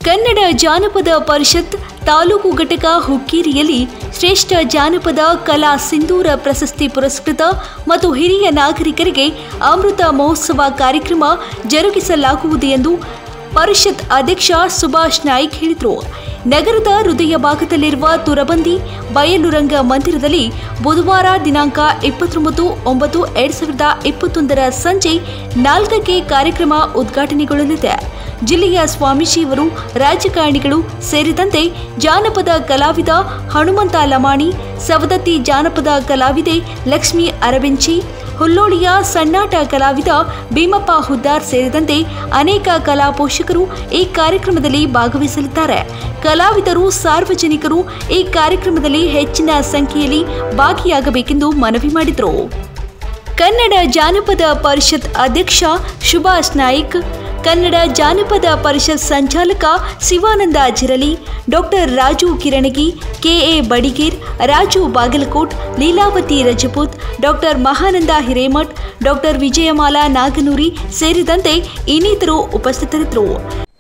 ಕನ್ನಡ ಜಾನಪದ ಪರಿಷತ್ ತಾಲೂಕು ಘಟಕ ಹುಕ್ಕೇರಿಯಲ್ಲಿ ಶ್ರೇಷ್ಠ ಜಾನಪದ ಕಲಾ ಸಿಂಧೂರ ಪ್ರಶಸ್ತಿ ಪುರಸ್ಕೃತ ಮತ್ತು ಹಿರಿಯ ನಾಗರಿಕರಿಗೆ ಅಮೃತ ಮಹೋತ್ಸವ ಕಾರ್ಯಕ್ರಮ ಜರುಗಿಸಲಾಗುವುದು ಎಂದು ಪರಿಷತ್ ಅಧ್ಯಕ್ಷ ಸುಭಾಷ್ ನಾಯ್ಕ್ ಹೇಳಿದರು ನಗರದ ಹೃದಯ ಭಾಗದಲ್ಲಿರುವ ತುರಬಂದಿ ಬಯಲು ರಂಗ ಮಂದಿರದಲ್ಲಿ ಬುಧವಾರ ದಿನಾಂಕ ಇಪ್ಪತ್ತೊಂಬತ್ತು ಒಂಬತ್ತು ಎರಡ್ ಸಾವಿರದ ಇಪ್ಪತ್ತೊಂದರ ಸಂಜೆ ನಾಲ್ಕಕ್ಕೆ ಕಾರ್ಯಕ್ರಮ ಉದ್ಘಾಟನೆಗೊಳ್ಳಲಿದೆ ಜಿಲ್ಲೆಯ ಸ್ವಾಮೀಜಿಯವರು ರಾಜಕಾರಣಿಗಳು ಸೇರಿದಂತೆ ಜಾನಪದ ಕಲಾವಿದ ಹನುಮಂತ ಲಮಾಣಿ ಸವದತ್ತಿ ಜಾನಪದ ಕಲಾವಿದೆ ಲಕ್ಷ್ಮೀ ಅರವೆಂಚಿ ಹುಲ್ಲೋಳಿಯ ಸಣ್ಣಾಟ ಕಲಾವಿದ ಭೀಮಪ್ಪ ಹುದ್ದಾರ್ ಸೇರಿದಂತೆ ಅನೇಕ ಕಲಾ ಪೋಷಕರು ಈ ಕಾರ್ಯಕ್ರಮದಲ್ಲಿ ಭಾಗವಹಿಸಲಿದ್ದಾರೆ ಕಲಾವಿದರು ಸಾರ್ವಜನಿಕರು ಈ ಕಾರ್ಯಕ್ರಮದಲ್ಲಿ ಹೆಚ್ಚಿನ ಸಂಖ್ಯೆಯಲ್ಲಿ ಭಾಗಿಯಾಗಬೇಕೆಂದು ಮನವಿ ಮಾಡಿದರು ಕನ್ನಡ ಜಾನಪದ ಪರಿಷತ್ ಅಧ್ಯಕ್ಷ ಸುಭಾಷ್ ನಾಯ್ಕ್ ಕನ್ನಡ ಜಾನಪದ ಪರಿಷತ್ ಸಂಚಾಲಕ Shivananda Jirali doctor Raju Kirangi K A Badiger Raju Bagalkot Leelavati Rajput doctor Mahananda Hiremath doctor Vijayamala Naganuri ಸೇರಿದಂತೆ ಇನ್ನಿತರು ಉಪಸ್ಥಿತರಿದ್ದರು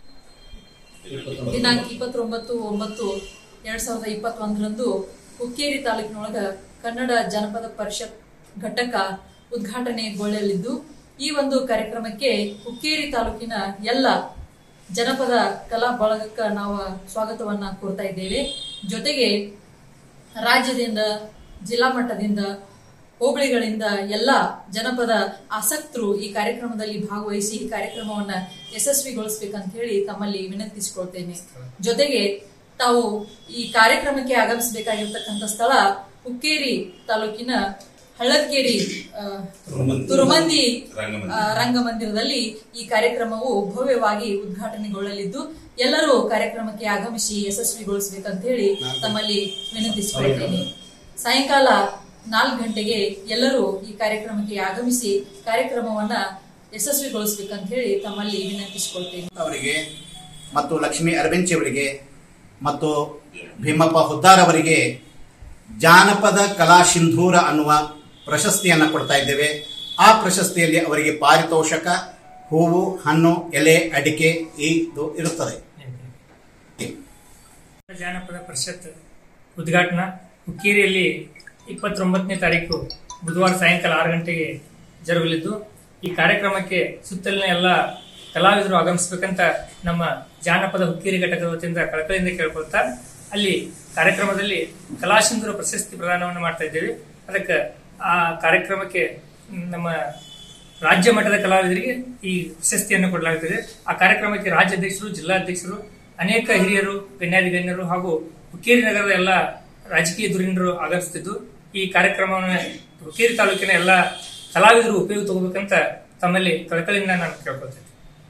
ದಿನಾಂಕ ಇಪ್ಪತ್ತೊಂಬತ್ತು ಒಂಬತ್ತು ಎರಡ್ ಸಾವಿರದ ಇಪ್ಪತ್ತೊಂದರಂದು ಹುಕ್ಕೇರಿ ತಾಲೂಕಿನೊಳಗ ಕನ್ನಡ ಜನಪದ ಪರಿಷತ್ ಘಟಕ ಉದ್ಘಾಟನೆಗೊಳ್ಳಲಿದ್ದು ಈ ಒಂದು ಕಾರ್ಯಕ್ರಮಕ್ಕೆ ಹುಕ್ಕೇರಿ ತಾಲೂಕಿನ ಎಲ್ಲ ಜನಪದ ಕಲಾ ಬಳಗಕ್ಕ ನಾವು ಸ್ವಾಗತವನ್ನ ಕೋರ್ತಾ ಇದ್ದೇವೆ ಜೊತೆಗೆ ರಾಜ್ಯದಿಂದ ಜಿಲ್ಲಾ ಮಟ್ಟದಿಂದ ಹೋಬಳಿಗಳಿಂದ ಎಲ್ಲ ಜನಪದ ಆಸಕ್ತರು ಈ ಕಾರ್ಯಕ್ರಮದಲ್ಲಿ ಭಾಗವಹಿಸಿ ಈ ಕಾರ್ಯಕ್ರಮವನ್ನ ಯಶಸ್ವಿಗೊಳಿಸಬೇಕಂತ ಹೇಳಿ ತಮ್ಮಲ್ಲಿ ವಿನಂತಿಸಿಕೊಳ್ತೇನೆ ಜೊತೆಗೆ ತಾವು ಈ ಕಾರ್ಯಕ್ರಮಕ್ಕೆ ಆಗಮಿಸಬೇಕಾಗಿರ್ತಕ್ಕಂಥ ಸ್ಥಳ ಹುಕ್ಕೇರಿ ತಾಲೂಕಿನ ಹಳ್ಳದಕೇರಿ ಆ, ತುರುಮಂದಿ ಆ, ರಂಗಮಂದಿರದಲ್ಲಿ ಈ ಕಾರ್ಯಕ್ರಮವು ಭವ್ಯವಾಗಿ ಉದ್ಘಾಟನೆಗೊಳ್ಳಲಿದ್ದು ಎಲ್ಲರೂ ಕಾರ್ಯಕ್ರಮಕ್ಕೆ ಆಗಮಿಸಿ ಯಶಸ್ವಿಗೊಳಿಸಬೇಕಂತ ಹೇಳಿ ತಮ್ಮಲ್ಲಿ ವಿನಂತಿಸಿಕೊಳ್ಳುತ್ತೇನೆ ಸಾಯಂಕಾಲ ನಾಲ್ಕು ಗಂಟೆಗೆ ಎಲ್ಲರೂ ಈ ಕಾರ್ಯಕ್ರಮಕ್ಕೆ ಆಗಮಿಸಿ ಕಾರ್ಯಕ್ರಮವನ್ನ ಯಶಸ್ವಿಗೊಳಿಸಬೇಕಂತ ಹೇಳಿ ತಮ್ಮಲ್ಲಿ ವಿನಂತಿಸಿಕೊಳ್ತೇನೆ ಅವರಿಗೆ ಮತ್ತು ಲಕ್ಷ್ಮೀ ಅರಬೆಂಚಿ ಅವರಿಗೆ ಮತ್ತು ಭೀಮಪ್ಪ ಹುದ್ದಾರ್ ಅವರಿಗೆ ಜಾನಪದ ಕಲಾ ಸಿಂಧೂರ ಅನ್ನುವ ಪ್ರಶಸ್ತಿಯನ್ನು ಕೊಡ್ತಾ ಇದ್ದೇವೆ ಆ ಪ್ರಶಸ್ತಿಯಲ್ಲಿ ಅವರಿಗೆ ಪಾರಿತೋಷಕ ಹೂವು ಹಣ್ಣು ಎಲೆ ಅಡಿಕೆ ಇದು ಇರುತ್ತದೆ ಜಾನಪದ ಪರಿಷತ್ ಉದ್ಘಾಟನಾ ಹುಕ್ಕೇರಿಯಲ್ಲಿ ಇಪ್ಪತ್ತೊಂಬತ್ತನೇ ತಾರೀಕು ಬುಧವಾರ ಸಾಯಂಕಾಲ ಆರು ಗಂಟೆಗೆ ಜರುಗಲಿದ್ದು ಈ ಕಾರ್ಯಕ್ರಮಕ್ಕೆ ಸುತ್ತಲಿನ ಎಲ್ಲ ಕಲಾವಿದರು ಆಗಮಿಸಬೇಕಂತ ನಮ್ಮ ಜಾನಪದ ಹುಕ್ಕೇರಿ ಘಟಕದ ವತಿಯಿಂದ ಕಳಕಳಿಯಿಂದ ಕೇಳ್ಕೊಳ್ತಾ ಅಲ್ಲಿ ಕಾರ್ಯಕ್ರಮದಲ್ಲಿ ಕಲಾಸಿಂಧೂರ ಪ್ರಶಸ್ತಿ ಪ್ರದಾನವನ್ನು ಮಾಡ್ತಾ ಇದ್ದೇವೆ ಅದಕ್ಕೆ ಆ ಕಾರ್ಯಕ್ರಮಕ್ಕೆ ನಮ್ಮ ರಾಜ್ಯ ಮಟ್ಟದ ಕಲಾವಿದರಿಗೆ ಈ ಪ್ರಶಸ್ತಿಯನ್ನು ಕೊಡಲಾಗುತ್ತದೆ ಆ ಕಾರ್ಯಕ್ರಮಕ್ಕೆ ರಾಜ್ಯಾಧ್ಯಕ್ಷರು ಜಿಲ್ಲಾಧ್ಯಕ್ಷರು ಅನೇಕ ಹಿರಿಯರು ಗಣ್ಯಾಧಿ ಗಣ್ಯರು ಹಾಗೂ ಹುಕ್ಕೇರಿ ನಗರದ ಎಲ್ಲ ರಾಜಕೀಯ ಧುರೀಣರು ಆಗಮಿಸುತ್ತಿದ್ದು ಈ ಕಾರ್ಯಕ್ರಮವನ್ನು ಹುಕ್ಕೇರಿ ತಾಲೂಕಿನ ಎಲ್ಲ ಕಲಾವಿದರು ಉಪಯೋಗ ತಗೋಬೇಕಂತ ತಮ್ಮಲ್ಲಿ ಕಳಕಳಿಯಿಂದ ನಾನು ಕೇಳ್ಕೊಳ್ತೇನೆ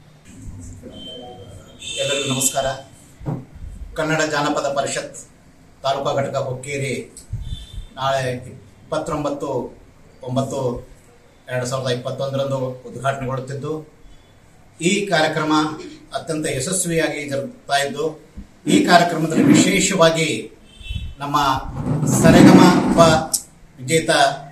ಎಲ್ಲರಿಗೂ ನಮಸ್ಕಾರ ಕನ್ನಡ ಜಾನಪದ ಪರಿಷತ್ ತಾಲೂಕಾ ಘಟಕ ಹುಕ್ಕೇರಿ ನಾಳೆ ಇಪ್ಪತ್ತೊಂಬತ್ತು ಒಂಬತ್ತು ಎರಡು ಸಾವಿರದ ಇಪ್ಪತ್ತೊಂದರಂದು ಉದ್ಘಾಟನೆಗೊಳ್ಳುತ್ತಿದ್ದು ಈ ಕಾರ್ಯಕ್ರಮ ಅತ್ಯಂತ ಯಶಸ್ವಿಯಾಗಿ ಜರುಗುತ್ತಾ ಇದ್ದು ಈ ಕಾರ್ಯಕ್ರಮದಲ್ಲಿ ವಿಶೇಷವಾಗಿ ನಮ್ಮ ಸರೆಗಮ ಉಪ ವಿಜೇತ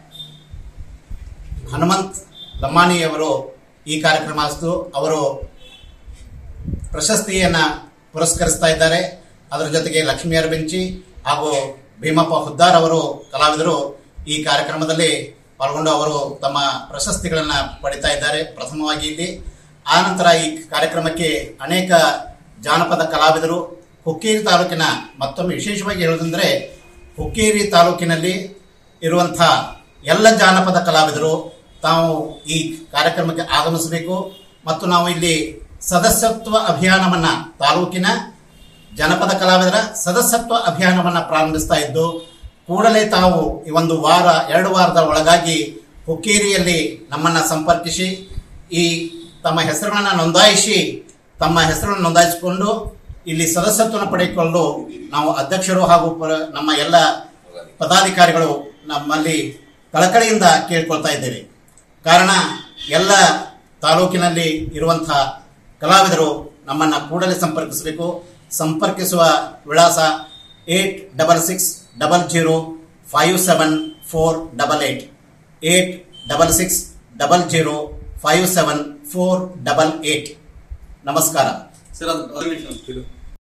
ಹನುಮಂತ್ ಲಮ್ಮಾಣಿಯವರು ಈ ಕಾರ್ಯಕ್ರಮ ಅಸ್ತು ಅವರು ಪ್ರಶಸ್ತಿಯನ್ನ ಪುರಸ್ಕರಿಸ್ತಾ ಇದ್ದಾರೆ ಅದರ ಜೊತೆಗೆ ಲಕ್ಷ್ಮೀ ಅರಬೆಂಚಿ ಹಾಗೂ ಭೀಮಪ್ಪ ಹುದ್ದಾರ್ ಅವರು ಕಲಾವಿದರು ಈ ಕಾರ್ಯಕ್ರಮದಲ್ಲಿ ಪಾಲ್ಗೊಂಡು ಅವರು ತಮ್ಮ ಪ್ರಶಸ್ತಿಗಳನ್ನ ಪಡಿತಾ ಇದ್ದಾರೆ ಪ್ರಥಮವಾಗಿ ಇಲ್ಲಿ ಆ ನಂತರ ಈ ಕಾರ್ಯಕ್ರಮಕ್ಕೆ ಅನೇಕ ಜಾನಪದ ಕಲಾವಿದರು ಹುಕ್ಕೇರಿ ತಾಲೂಕಿನ ಮತ್ತೊಮ್ಮೆ ವಿಶೇಷವಾಗಿ ಹೇಳುವುದಂದ್ರೆ ಹುಕ್ಕೇರಿ ತಾಲೂಕಿನಲ್ಲಿ ಇರುವಂಥ ಎಲ್ಲ ಜಾನಪದ ಕಲಾವಿದರು ತಾವು ಈ ಕಾರ್ಯಕ್ರಮಕ್ಕೆ ಆಗಮಿಸಬೇಕು ಮತ್ತು ನಾವು ಇಲ್ಲಿ ಸದಸ್ಯತ್ವ ಅಭಿಯಾನವನ್ನ ತಾಲೂಕಿನ ಜನಪದ ಕಲಾವಿದರ ಸದಸ್ಯತ್ವ ಅಭಿಯಾನವನ್ನ ಪ್ರಾರಂಭಿಸ್ತಾ ಇದ್ದು ಕೂಡಲೇ ತಾವು ಈ ಒಂದು ವಾರ ಎರಡು ವಾರದ ಒಳಗಾಗಿ ಹುಕ್ಕೇರಿಯಲ್ಲಿ ನಮ್ಮನ್ನ ಸಂಪರ್ಕಿಸಿ ಈ ತಮ್ಮ ಹೆಸರುಗಳನ್ನ ನೋಂದಾಯಿಸಿ ತಮ್ಮ ಹೆಸರನ್ನು ನೋಂದಾಯಿಸಿಕೊಂಡು ಇಲ್ಲಿ ಸದಸ್ಯತ್ವವನ್ನು ಪಡೆದುಕೊಂಡು ನಾವು ಅಧ್ಯಕ್ಷರು ಹಾಗೂ ಪ- ನಮ್ಮ ಎಲ್ಲ ಪದಾಧಿಕಾರಿಗಳು ನಮ್ಮಲ್ಲಿ ಕಳಕಳಿಯಿಂದ ಕೇಳ್ಕೊಳ್ತಾ ಇದ್ದೇವೆ ಕಾರಣ ಎಲ್ಲ ತಾಲೂಕಿನಲ್ಲಿ ಇರುವಂತಹ ಕಲಾವಿದರು ನಮ್ಮನ್ನ ಕೂಡಲೇ ಸಂಪರ್ಕಿಸಬೇಕು ಸಂಪರ್ಕಿಸುವ ವಿಳಾಸ eight double six double zero five seven four double eight eight double six double zero five seven four double eight ನಮಸ್ಕಾರ ಸರ್ ಅದು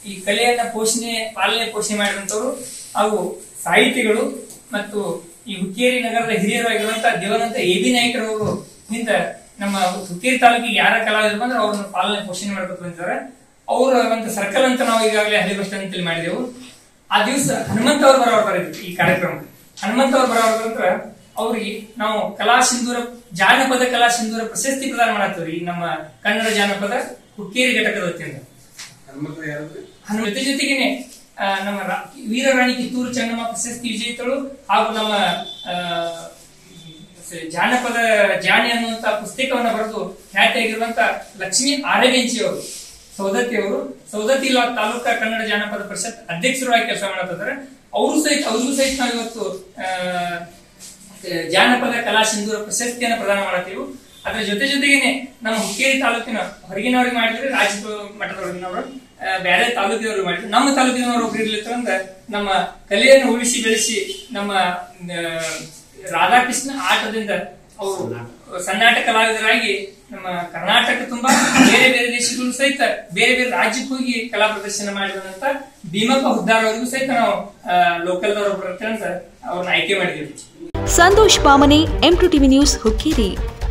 ಈ ಕಲೆಯನ್ನ ಪೋಷಣೆ ಪಾಲನೆ ಪೋಷಣೆ ಮಾಡಿದಂತವರು ಹಾಗೂ ಸಾಹಿತಿಗಳು ಮತ್ತು ಈ ಹುಕ್ಕೇರಿ ನಗರದ ಹಿರಿಯರಾಗಿರುವಂತಹ ದೇವನಂತ ಎ ಬಿ ನಾಯಕರವರು ಹಿಂದ ನಮ್ಮ ಹುಕ್ಕೇರಿ ತಾಲೂಕಿಗೆ ಯಾರ ಕಲಾವಿದರು ಬಂದ್ರೆ ಅವ್ರನ್ನ ಪಾಲನೆ ಪೋಷಣೆ ಮಾಡ್ಬೇಕು ಬಂದಿದ್ದಾರೆ ಅವರ ಒಂದು ಸರ್ಕಲ್ ಅಂತ ನಾವು ಈಗಾಗಲೇ ಹಳಿ ಬಸ್ ಸ್ಟ್ಯಾಂಡ್ ಅಂತೇಳಿ ಮಾಡಿದೆವು ಆ ದಿವಸ ಹನುಮಂತ ಅವ್ರು ಬರೋರು ಬರೀದ್ರು ಈ ಕಾರ್ಯಕ್ರಮಕ್ಕೆ ಹನುಮಂತ ಅವ್ರು ಬರೋರು ಅಂದ್ರೆ ಅವ್ರಿಗೆ ನಾವು ಕಲಾ ಸಿಂಧೂರ ಜಾನಪದ ಕಲಾ ಸಿಂಧೂರ ಪ್ರಶಸ್ತಿ ಪ್ರದಾನ ಮಾಡತ್ತೀವಿ ನಮ್ಮ ಕನ್ನಡ ಜಾನಪದ ಹುಕ್ಕೇರಿ ಘಟಕದ ವತಿಯಿಂದ ಹನುಮ ಜೊತೆ ಜೊತೆಗೇನೆ ಆ, ನಮ್ಮ ರಾ- ವೀರರಾಣಿ ಕಿತ್ತೂರು ಚೆನ್ನಮ್ಮ ಪ್ರಶಸ್ತಿ ವಿಜೇತಳು ಹಾಗೂ ನಮ್ಮ ಆ, ಸ- ಜಾನಪದ ಜಾಣಿ ಅನ್ನುವಂತ ಪುಸ್ತಕವನ್ನ ಬರೆದು ಖ್ಯಾತಿಯಾಗಿರುವಂತ ಲಕ್ಷ್ಮೀ ಆರಗೆಂಚಿ ಅವರು ಸೌದತ್ತಿ ಅವರು ಸೌದತ್ತಿ ಲ- ತಾಲೂಕಾ ಕನ್ನಡ ಜಾನಪದ ಪರಿಷತ್ ಅಧ್ಯಕ್ಷರಾಗಿ ಕೆಲಸ ಮಾಡ್ತಿದ್ದಾರೆ ಅವರು ಸಹಿತ ಅವ್ರಿಗೂ ಸಹಿತ ನಾವು ಇವತ್ತು ಆ, ಜಾನಪದ ಕಲಾ ಸಿಂಧೂರ ಪ್ರಶಸ್ತಿಯನ್ನು ಪ್ರದಾನ ಮಾಡತ್ತೀವಿ ಅದ್ರ ಜೊತೆ ಜೊತೆಗೇನೆ ನಮ್ಮ ಹುಕ್ಕೇರಿ ತಾಲೂಕಿನ ಹೊರಗಿನವ್ರಿಗೆ ಮಾಡಿದ್ರೆ ರಾಜ್ಯ ಮಟ್ಟದವ್ರಿನವರು ಆ, ಬೇರೆ ತಾಲೂಕಿನವ್ರಿಗೆ ಮಾಡಿದ್ರು ನಮ್ಮ ತಾಲೂಕಿನವರು ಒಬ್ರು ಇರ್ಲಿಕ್ಕೆ ಅಂದ್ರೆ ನಮ್ಮ ಕಲೆಯನ್ನು ಉಳಿಸಿ ಬೆಳೆಸಿ ನಮ್ಮ ಆ, ರಾಧಾಕೃಷ್ಣ ಆಟದಿಂದ ಅವರು ಸಣ್ಣಾಟ ಕಲಾವಿದರಾಗಿ ನಮ್ಮ ಕರ್ನಾಟಕ ತುಂಬಾ ಬೇರೆ ಬೇರೆ ದೇಶಗಳು ಸಹಿತ ಬೇರೆ ಬೇರೆ ರಾಜ್ಯಕ್ಕೆ ಹೋಗಿ ಕಲಾ ಪ್ರದರ್ಶನ ಮಾಡಿದಂತ ಭೀಮಪ್ಪ ಹುದ್ದಾರ್ ಅವರಿಗೂ ಸಹಿತ ನಾವು ಲೋಕಲ್ದವ್ರು ಬರುತ್ತೆ ಅಂತ ಅವ್ರನ್ನ ಆಯ್ಕೆ ಮಾಡಿದ್ದೀವಿ Santosh Bamane M two TV news Hukkeri